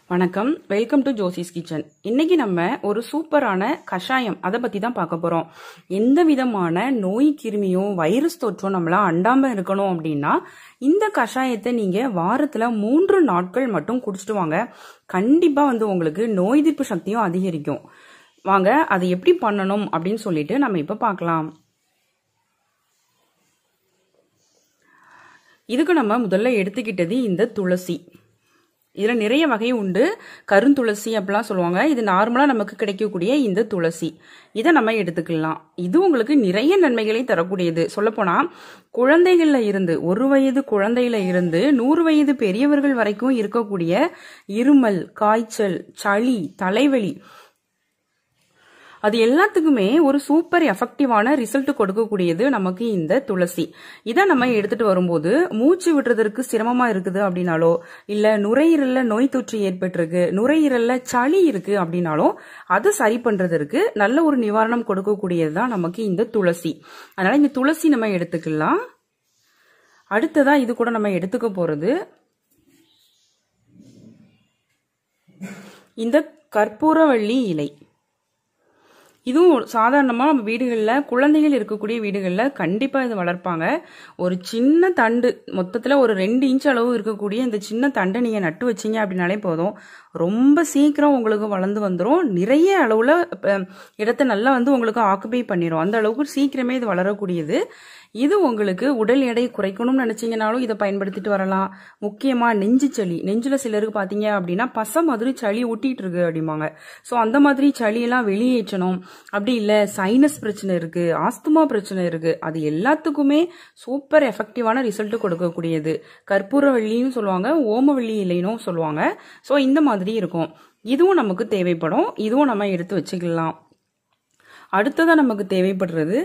வணக்கம் welcome to Josie's kitchen இன்னைக்கு நம்ம ஒரு சூப்பரான கஷாயம் அதை பத்தி தான் பார்க்க போறோம் எந்த விதமான நோய் கிருமியும் வைரஸ் தொற்றும் நம்மள அண்டாம இருக்கணும் அப்படின்னா இந்த கஷாயத்தை நீங்க வாரத்துல மூன்று நாட்கள் மட்டும் குடிச்சிட்டு வாங்க கண்டிப்பா வந்து உங்களுக்கு நோய் எதிர்ப்பு சக்தியும் அதிகரிக்கும் வாங்க அதை எப்படி பண்ணணும் அப்படின்னு சொல்லிட்டு நம்ம இப்ப பார்க்கலாம் இதுக்கு நம்ம முதல்ல எடுத்துக்கிட்டது இந்த துளசி இதில் நிறைய வகை உண்டு கருந்துளசி அப்படிலாம் சொல்லுவாங்க இது நார்மலாக நமக்கு கிடைக்கக்கூடிய இந்த துளசி இதை நம்ம எடுத்துக்கலாம் இது உங்களுக்கு நிறைய நன்மைகளை தரக்கூடியது சொல்லப்போனால் குழந்தைகளில் இருந்து ஒரு வயது குழந்தையில இருந்து நூறு வயது பெரியவர்கள் வரைக்கும் இருக்கக்கூடிய இருமல் காய்ச்சல் சளி தலைவலி அது எல்லாத்துக்குமே ஒரு சூப்பர் எஃபெக்டிவான ரிசல்ட் கொடுக்கக்கூடியது நமக்கு இந்த துளசி இதை நம்ம எடுத்துட்டு வரும்போது மூச்சு விடுறதற்கு சிரமமா இருக்குது அப்படின்னாலோ இல்ல நுரையீரல்ல நோய் தொற்று ஏற்பட்டிருக்கு நுரையீரல்ல சளி இருக்கு அப்படின்னாலும் அதை சரி பண்றதற்கு நல்ல ஒரு நிவாரணம் கொடுக்கக்கூடியது தான் நமக்கு இந்த துளசி அதனால இந்த துளசி நம்ம எடுத்துக்கலாம் அடுத்ததா இது கூட நம்ம எடுத்துக்க போறது இந்த கற்பூரவள்ளி இலை இதுவும் சாதாரணமாக நம்ம வீடுகளில் குழந்தைகள் இருக்கக்கூடிய வீடுகளில் கண்டிப்பாக இது வளர்ப்பாங்க ஒரு சின்ன தண்டு மொத்தத்தில் ஒரு ரெண்டு இன்ச் அளவு இருக்கக்கூடிய இந்த சின்ன தண்டை நீங்கள் நட்டு வச்சீங்க அப்படின்னாலே போதும் ரொம்ப சீக்கிரம் உங்களுக்கு வளர்ந்து வந்துடும் நிறைய அளவில் இடத்த நல்லா வந்து உங்களுக்கு ஆக்குபை பண்ணிடும் அந்த அளவுக்கு சீக்கிரமே இது வளரக்கூடியது இது உங்களுக்கு உடல் எடை குறைக்கணும்னு நினைச்சீங்கனாலும் இதை பயன்படுத்திட்டு வரலாம் முக்கியமா நெஞ்சு சளி நெஞ்சுல சிலருக்கு பாத்தீங்க அப்படின்னா பச மாதிரி சளி ஒட்டிட்டு இருக்கு அப்படிம்பாங்க ஸோ அந்த மாதிரி சளியெல்லாம் வெளியேற்றணும் அப்படி இல்ல சைனஸ் பிரச்சனை இருக்கு ஆஸ்துமா பிரச்சனை இருக்கு அது எல்லாத்துக்குமே சூப்பர் எஃபெக்டிவான ரிசல்ட் கொடுக்கக்கூடியது கற்பூரவள்ளின்னு சொல்லுவாங்க ஓமவள்ளி இலைனும் சொல்லுவாங்க ஸோ இந்த மாதிரி இருக்கும் இதுவும் நமக்கு தேவைப்படும் இதுவும் நம்ம எடுத்து வச்சுக்கலாம் அடுத்ததான் நமக்கு தேவைப்படுறது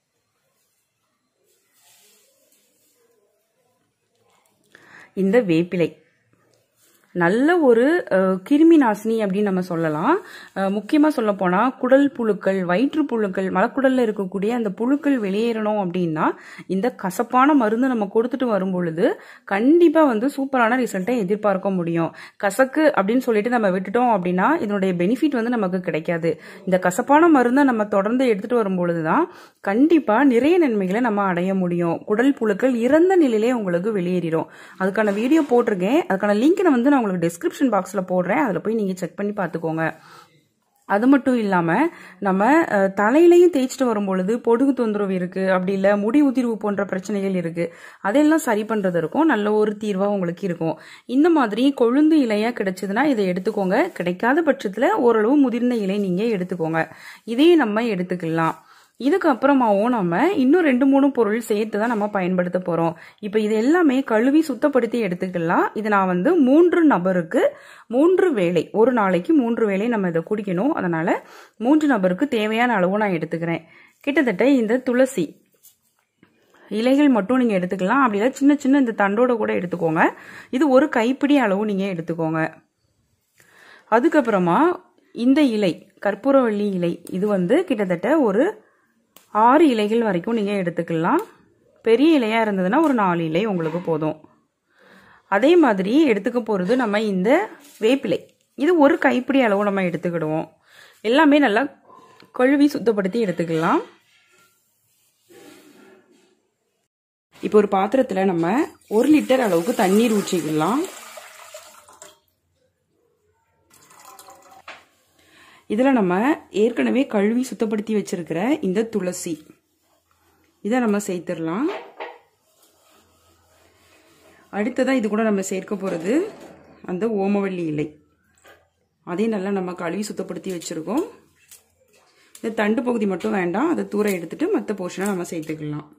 இந்த வேப்பிலை நல்ல ஒரு கிருமி நாசினி அப்படின்னு நம்ம சொல்லலாம் முக்கியமாக சொல்ல போனால் குடல் புழுக்கள் வயிற்று புழுக்கள் மலக்குடலில் இருக்கக்கூடிய அந்த புழுக்கள் வெளியேறணும் அப்படின்னா இந்த கசப்பான மருந்து நம்ம கொடுத்துட்டு வரும் பொழுது கண்டிப்பாக வந்து சூப்பரான ரிசல்ட்டை எதிர்பார்க்க முடியும் கசக்கு அப்படின்னு சொல்லிட்டு நம்ம விட்டுட்டோம் அப்படின்னா இதனுடைய பெனிஃபிட் வந்து நமக்கு கிடைக்காது இந்த கசப்பான மருந்தை நம்ம தொடர்ந்து எடுத்துட்டு வரும் பொழுது தான் கண்டிப்பாக நிறைய நன்மைகளை நம்ம அடைய முடியும் குடல் புழுக்கள் இறந்த நிலையிலே உங்களுக்கு வெளியேறிடும் அதுக்கான வீடியோ போட்டிருக்கேன் அதுக்கான லிங்க் நான் வந்து நான் உங்களுக்கு டிஸ்கிரிப்ஷன் பாக்ஸில் போடுறேன் அதில் போய் நீங்கள் செக் பண்ணி பார்த்துக்கோங்க அது மட்டும் இல்லாமல் நம்ம தலையிலையும் தேய்ச்சிட்டு வரும் பொழுது பொடுகு தொந்தரவு இருக்குது அப்படி இல்லை முடி உதிர்வு போன்ற பிரச்சனைகள் இருக்குது அதையெல்லாம் சரி பண்ணுறதற்கும் நல்ல ஒரு தீர்வாக உங்களுக்கு இருக்கும் இந்த மாதிரி கொழுந்து இலையாக கிடைச்சதுன்னா இதை எடுத்துக்கோங்க கிடைக்காத பட்சத்தில் ஓரளவு முதிர்ந்த இலை நீங்கள் எடுத்துக்கோங்க இதே நம்ம எடுத்துக்கலாம் இதுக்கப்புறமாவும் நம்ம இன்னும் ரெண்டு மூணு பொருள் சேர்த்து தான் நம்ம பயன்படுத்த போகிறோம் இப்போ இது எல்லாமே கழுவி சுத்தப்படுத்தி எடுத்துக்கலாம் இது நான் வந்து மூன்று நபருக்கு மூன்று வேலை ஒரு நாளைக்கு மூன்று வேலை நம்ம இதை குடிக்கணும் அதனால் மூன்று நபருக்கு தேவையான அளவு நான் எடுத்துக்கிறேன் கிட்டத்தட்ட இந்த துளசி இலைகள் மட்டும் நீங்கள் எடுத்துக்கலாம் அப்படி இல்லை சின்ன சின்ன இந்த தண்டோட கூட எடுத்துக்கோங்க இது ஒரு கைப்பிடி அளவு நீங்கள் எடுத்துக்கோங்க அதுக்கப்புறமா இந்த இலை கற்பூரவள்ளி இலை இது வந்து கிட்டத்தட்ட ஒரு ஆறு இலைகள் வரைக்கும் நீங்கள் எடுத்துக்கலாம் பெரிய இலையாக இருந்ததுன்னா ஒரு நாலு இலை உங்களுக்கு போதும் அதே மாதிரி எடுத்துக்க போகிறது நம்ம இந்த வேப்பிலை இது ஒரு கைப்பிடி அளவு நம்ம எடுத்துக்கிடுவோம் எல்லாமே நல்லா கழுவி சுத்தப்படுத்தி எடுத்துக்கலாம் இப்போ ஒரு பாத்திரத்தில் நம்ம ஒரு லிட்டர் அளவுக்கு தண்ணீர் ஊற்றிக்கலாம் இதில் நம்ம ஏற்கனவே கழுவி சுத்தப்படுத்தி வச்சிருக்கிற இந்த துளசி இதை நம்ம சேர்த்துடலாம் அடுத்ததாக இது கூட நம்ம சேர்க்க போகிறது அந்த ஓமவல்லி இலை அதையும் நல்லா நம்ம கழுவி சுத்தப்படுத்தி வச்சுருக்கோம் இந்த தண்டு பகுதி மட்டும் வேண்டாம் அதை தூர எடுத்துட்டு மற்ற போர்ஷனை நம்ம சேர்த்துக்கலாம்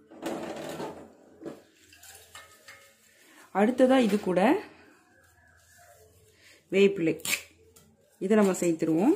அடுத்ததாக இது கூட வேப்பிலை இதை நம்ம சேர்த்துருவோம்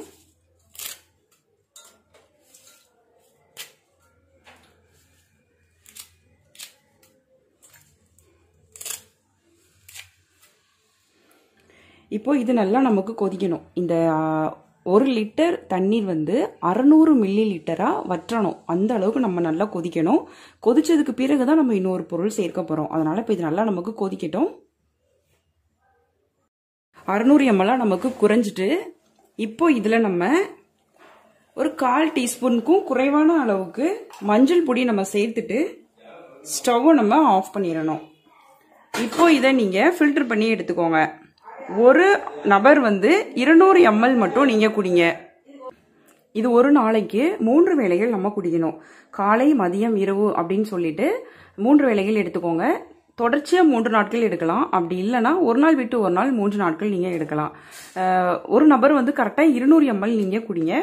இப்போ இது நல்லா நமக்கு கொதிக்கணும் இந்த ஒரு லிட்டர் தண்ணீர் வந்து அறநூறு மில்லி லிட்டராக வற்றணும் அந்த அளவுக்கு நம்ம நல்லா கொதிக்கணும் கொதிச்சதுக்கு பிறகு தான் நம்ம இன்னொரு பொருள் சேர்க்க போகிறோம் அதனால் இப்போ இது நல்லா நமக்கு கொதிக்கட்டும் அறுநூறு எம்எல்லாம் நமக்கு குறைஞ்சிட்டு இப்போ இதில் நம்ம ஒரு கால் டீஸ்பூனுக்கும் குறைவான அளவுக்கு மஞ்சள் பொடி நம்ம சேர்த்துட்டு ஸ்டவ்வை நம்ம ஆஃப் பண்ணிடணும் இப்போ இதை நீங்கள் ஃபில்டர் பண்ணி எடுத்துக்கோங்க ஒரு நபர் வந்து இருநூறு எம்எல் மட்டும் நீங்கள் குடிங்க இது ஒரு நாளைக்கு மூன்று வேளைகள் நம்ம குடிக்கணும் காலை மதியம் இரவு அப்படின்னு சொல்லிட்டு மூன்று வேளைகள் எடுத்துக்கோங்க தொடர்ச்சியாக மூன்று நாட்கள் எடுக்கலாம் அப்படி இல்லைன்னா ஒரு நாள் விட்டு ஒரு நாள் மூன்று நாட்கள் நீங்கள் எடுக்கலாம் அஹ், ஒரு நபர் வந்து கரெக்டாக இருநூறு எம்எல் நீங்கள் குடிங்க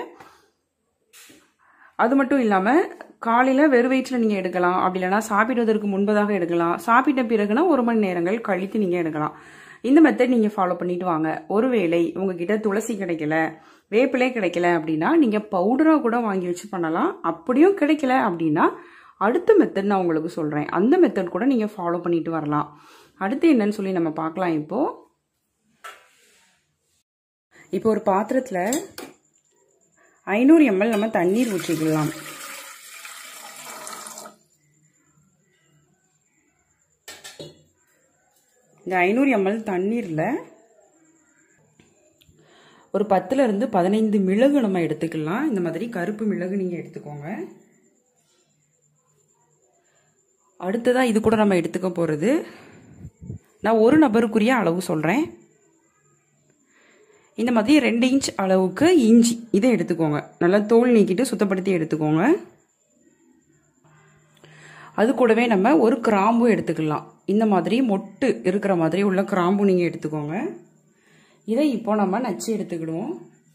அது மட்டும் இல்லாமல் காலையில் வெறும் வயிற்றில் நீங்கள் எடுக்கலாம் அப்படி இல்லைன்னா சாப்பிடுவதற்கு முன்பதாக எடுக்கலாம் சாப்பிட்ட பிறகுனா ஒரு மணி நேரங்கள் கழித்து நீங்கள் எடுக்கலாம் இந்த மெத்தட் நீங்கள் ஃபாலோ பண்ணிட்டு வாங்க ஒருவேளை உங்ககிட்ட துளசி கிடைக்கல வேப்பிலே கிடைக்கல அப்படின்னா நீங்கள் பவுடராக கூட வாங்கி வச்சு பண்ணலாம் அப்படியும் கிடைக்கல அப்படின்னா அடுத்த மெத்தட் நான் உங்களுக்கு சொல்கிறேன் அந்த மெத்தட் கூட நீங்கள் ஃபாலோ பண்ணிட்டு வரலாம் அடுத்து என்னன்னு சொல்லி நம்ம பார்க்கலாம் இப்போது இப்போ ஒரு பாத்திரத்தில் ஐநூறு எம்எல் நம்ம தண்ணீர் ஊற்றிக்கலாம் இந்த ஐநூறு எம்எல் தண்ணீரில் ஒரு பத்துல இருந்து பதினைந்து மிளகு நம்ம எடுத்துக்கலாம் இந்த மாதிரி கருப்பு மிளகு நீங்கள் எடுத்துக்கோங்க அடுத்ததா இது கூட நம்ம எடுத்துக்க போகிறது நான் ஒரு நபருக்குரிய அளவு சொல்கிறேன் இந்த மாதிரி ரெண்டு இன்ச் அளவுக்கு இஞ்சி இதை எடுத்துக்கோங்க நல்லா தோல் நீக்கிட்டு சுத்தப்படுத்தி எடுத்துக்கோங்க அது கூடவே நம்ம ஒரு கிராம்பு எடுத்துக்கலாம் இந்த மாதிரி மொட்டு இருக்கிற மாதிரி உள்ள கிராம்பு நீங்கள் எடுத்துக்கோங்க இதை இப்போ நம்ம நச்சு எடுத்துக்கிடுவோம்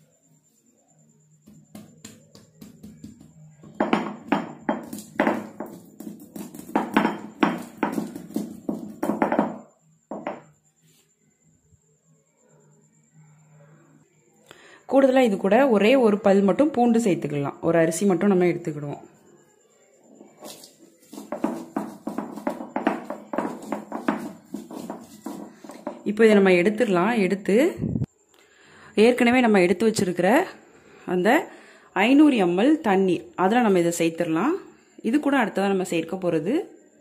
கூடுதலாக இது கூட ஒரே ஒரு பல் மட்டும் பூண்டு சேர்த்துக்கலாம் ஒரு அரிசி மட்டும் நம்ம எடுத்துக்கிடுவோம் இப்போ இதை நம்ம எடுத்துடலாம் எடுத்து ஏற்கனவே நம்ம எடுத்து வச்சிருக்கிற அந்த ஐநூறு எம்எல் தண்ணீர் அதில் நம்ம இதை சேர்த்துடலாம் இது கூட அடுத்ததாக நம்ம சேர்க்க போகிறது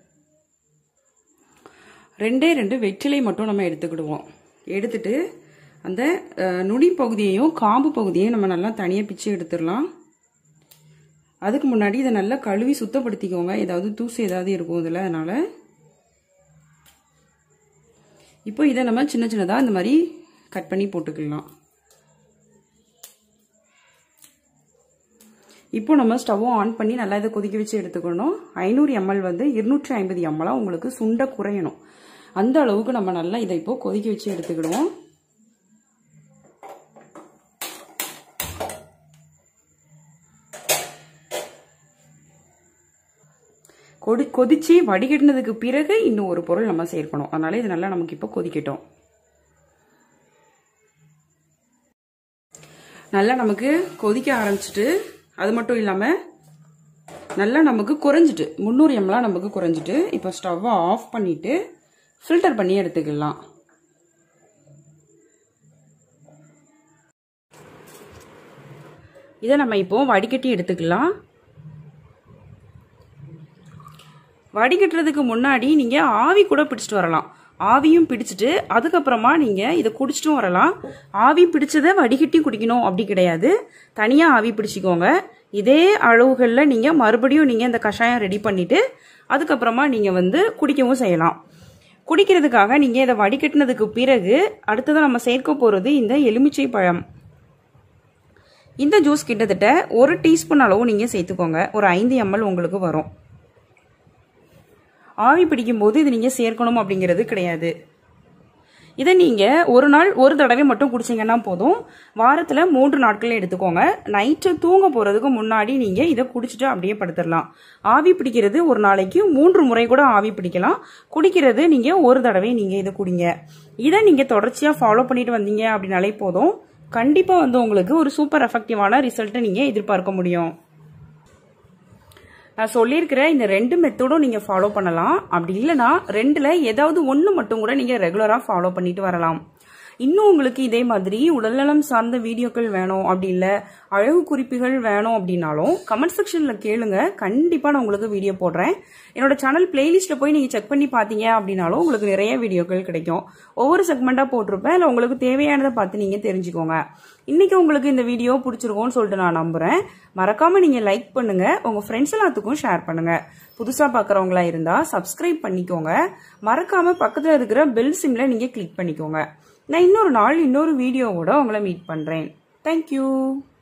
ரெண்டே ரெண்டு வெற்றிலை மட்டும் நம்ம எடுத்துக்கிடுவோம் எடுத்துட்டு அந்த அஹ், நுனி பகுதியையும் காம்பு பகுதியையும் நம்ம நல்லா தனியாக பிச்சு எடுத்துடலாம் அதுக்கு முன்னாடி இதை நல்லா கழுவி சுத்தப்படுத்திக்கோங்க ஏதாவது தூசு ஏதாவது இருக்கும் இதில் அதனால் இப்போ இதை நம்ம சின்ன சின்னதாக இந்த மாதிரி கட் பண்ணி போட்டுக்கலாம் இப்போ நம்ம ஸ்டவ்வும் ஆன் பண்ணி நல்லா இதை கொதிக்க வச்சு எடுத்துக்கணும் ஐநூறு எம்எல் வந்து இருநூற்றி ஐம்பது எம்எல்லாம் உங்களுக்கு சுண்ட குறையணும் அந்த அளவுக்கு நம்ம நல்லா இதை இப்போ கொதிக்க வச்சு எடுத்துக்கிடுவோம் கொதி கொதிச்சு வடிகட்டினதுக்கு பிறகு இன்னும் ஒரு பொருள் நம்ம சேர்க்கணும் அதனால இது நல்லா நமக்கு இப்போ கொதிக்கட்டும் நல்லா நமக்கு கொதிக்க ஆரம்பிச்சிட்டு அது மட்டும் இல்லாமல் நல்லா நமக்கு குறைஞ்சிட்டு முந்நூறு எம்லாம் நமக்கு குறைஞ்சிட்டு இப்போ ஸ்டவ்வை ஆஃப் பண்ணிட்டு ஃபில்டர் பண்ணி எடுத்துக்கலாம் இதை நம்ம இப்போ வடிகட்டி எடுத்துக்கலாம் வடிகட்டுறதுக்கு முன்னாடி நீங்கள் ஆவி கூட பிடிச்சிட்டு வரலாம் ஆவியும் பிடிச்சிட்டு அதுக்கப்புறமா நீங்கள் இதை குடிச்சிட்டும் வரலாம் ஆவி பிடிச்சதை வடிகட்டி குடிக்கணும் அப்படி கிடையாது தனியாக ஆவி பிடிச்சிக்கோங்க இதே அளவுகளில் நீங்கள் மறுபடியும் நீங்கள் இந்த கஷாயம் ரெடி பண்ணிவிட்டு அதுக்கப்புறமா நீங்கள் வந்து குடிக்கவும் செய்யலாம் குடிக்கிறதுக்காக நீங்கள் இதை வடிகட்டினதுக்கு பிறகு அடுத்ததாக நம்ம சேர்க்க போகிறது இந்த எலுமிச்சை பழம் இந்த ஜூஸ் கிட்டத்தட்ட ஒரு டீஸ்பூன் அளவு நீங்கள் சேர்த்துக்கோங்க ஒரு ஐந்து எம்எல் உங்களுக்கு வரும் ஆவி பிடிக்கும்போது இது நீங்கள் சேர்க்கணும் அப்படிங்கிறது கிடையாது இதை நீங்கள் ஒரு நாள் ஒரு தடவை மட்டும் குடிச்சிங்கன்னா போதும் வாரத்தில் மூன்று நாட்கள் எடுத்துக்கோங்க நைட்டு தூங்க போகிறதுக்கு முன்னாடி நீங்கள் இதை குடிச்சிட்டு அப்படியே படுத்துடலாம் ஆவி பிடிக்கிறது ஒரு நாளைக்கு மூன்று முறை கூட ஆவி பிடிக்கலாம் குடிக்கிறது நீங்கள் ஒரு தடவை நீங்கள் இதை குடிங்க இதை நீங்கள் தொடர்ச்சியாக ஃபாலோ பண்ணிட்டு வந்தீங்க அப்படின்னாலே போதும் கண்டிப்பாக வந்து உங்களுக்கு ஒரு சூப்பர் எஃபெக்டிவான ரிசல்ட்டை நீங்கள் எதிர்பார்க்க முடியும் நான் சொல்லியிருக்கிற இந்த ரெண்டு மெத்தடும் நீங்கள் ஃபாலோ பண்ணலாம் அப்படி இல்லைன்னா ரெண்டில் ஏதாவது ஒன்று மட்டும் கூட நீங்கள் ரெகுலராக ஃபாலோ பண்ணிட்டு வரலாம் இன்னும் உங்களுக்கு இதே மாதிரி உடல்நலம் சார்ந்த வீடியோக்கள் வேணும் அப்படி இல்லை அழகு குறிப்புகள் வேணும் அப்படின்னாலும் கமெண்ட் செக்ஷனில் கேளுங்க கண்டிப்பாக நான் உங்களுக்கு வீடியோ போடுறேன் என்னோட சேனல் பிளேலிஸ்ட்டில் போய் நீங்கள் செக் பண்ணி பார்த்தீங்க அப்படின்னாலும் உங்களுக்கு நிறைய வீடியோக்கள் கிடைக்கும் ஒவ்வொரு செக்மெண்ட்டாக போட்டிருப்பேன் இல்லை உங்களுக்கு தேவையானதை பார்த்து நீங்கள் தெரிஞ்சுக்கோங்க இன்னைக்கு உங்களுக்கு இந்த வீடியோ பிடிச்சிருக்கும்னு சொல்லிட்டு நான் நம்புறேன் மறக்காம நீங்க லைக் பண்ணுங்க உங்க ஃப்ரெண்ட்ஸ் எல்லாத்துக்கும் ஷேர் பண்ணுங்க புதுசா பாக்குறவங்களா இருந்தா சப்ஸ்கிரைப் பண்ணிக்கோங்க மறக்காம பக்கத்துல இருக்கிற பெல் சிம்ல நீங்க கிளிக் பண்ணிக்கோங்க நான் இன்னொரு நாள் இன்னொரு வீடியோவோட உங்களை மீட் பண்றேன் தேங்க்யூ